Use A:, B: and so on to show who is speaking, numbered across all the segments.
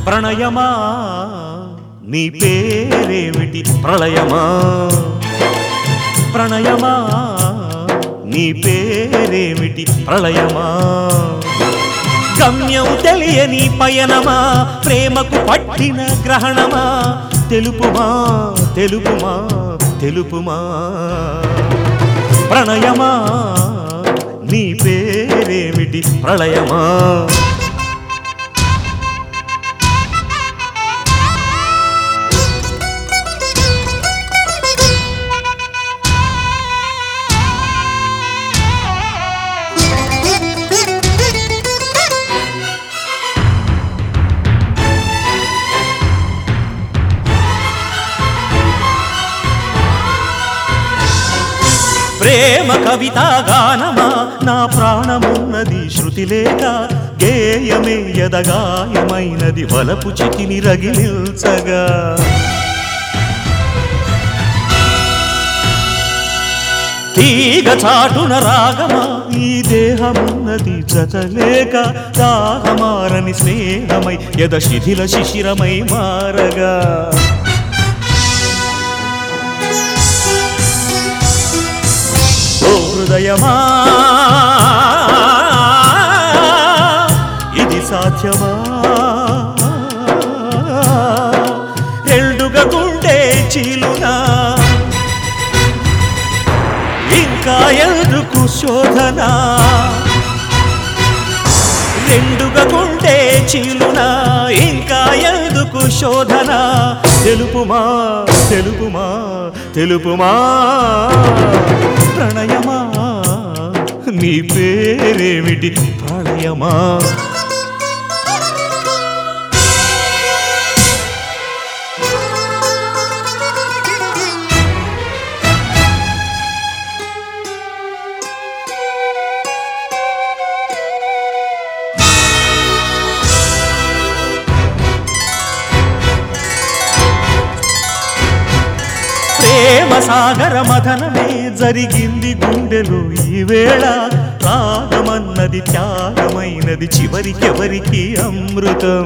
A: ప్రణయమా నీ పేరేమిటి ప్రళయమా ప్రణయమా నీ పేరేమిటి ప్రళయమా గమ్యం తెలియని పయనమా ప్రేమకు పట్టిన గ్రహణమా తెలుపుమా తెలుపుమా తెలుపుమా ప్రణయమా నీ పేరేమిటి ప్రళయమా ప్రేమ కవిత గానమా నా ప్రాణమున్నది శృతి లేక గేయమే ఎదగాయమైనది వలపు చితిని రగిలిల్చగా తీగ చాటున రాగమా ఈ దేహమున్నది జతలేక దాహమారని స్నేహమై ఎద శిథిల శిశిరమై మారగా ఓ హృదయమా ఇది సాధ్యమా రెండుగా గుండె చీలునా ఇంకా ఎందుకు శోధన రెండుగా గుండె చీలునా ఇంకా ఎందుకు శోధన తెలుపుమా తెలుపుమా తెలుపుమా ప్రణయమా నీ పేరేమిటి ప్రళయమా ప్రేమ సాగర మథనమే జరిగింది గుండెలో ఈ వేళ రాగమన్నది త్యాగమైనది చివరికెవరికి అమృతం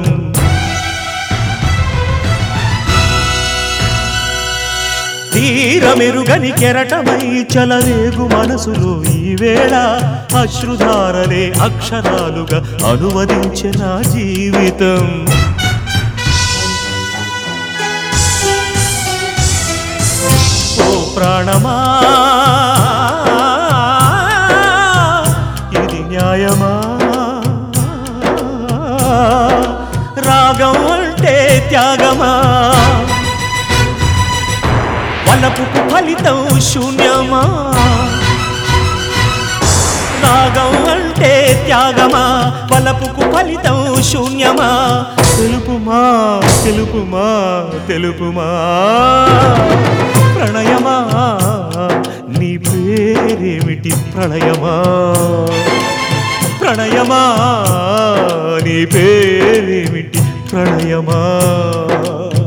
A: తీరమెరుగని కెరటమై చలరేగు మనసులో ఈ వేళ అశ్రుధారలే అక్షరాలుగా అనువదించిన జీవితం ఓ ప్రాణమా ఇది న్యాయమా రాగం అంటే త్యాగమా వలపుకు ఫలితం శూన్యమా రాగం అంటే త్యాగమా వలపుకు ఫలితం శూన్యమా తెలుపుమా తెలుపుమా తెలుపుమా ప్రణయమా నీ పేరేమిటి ప్రళయమా ప్రణయమా నీ పేరేమిటి ప్రణయమా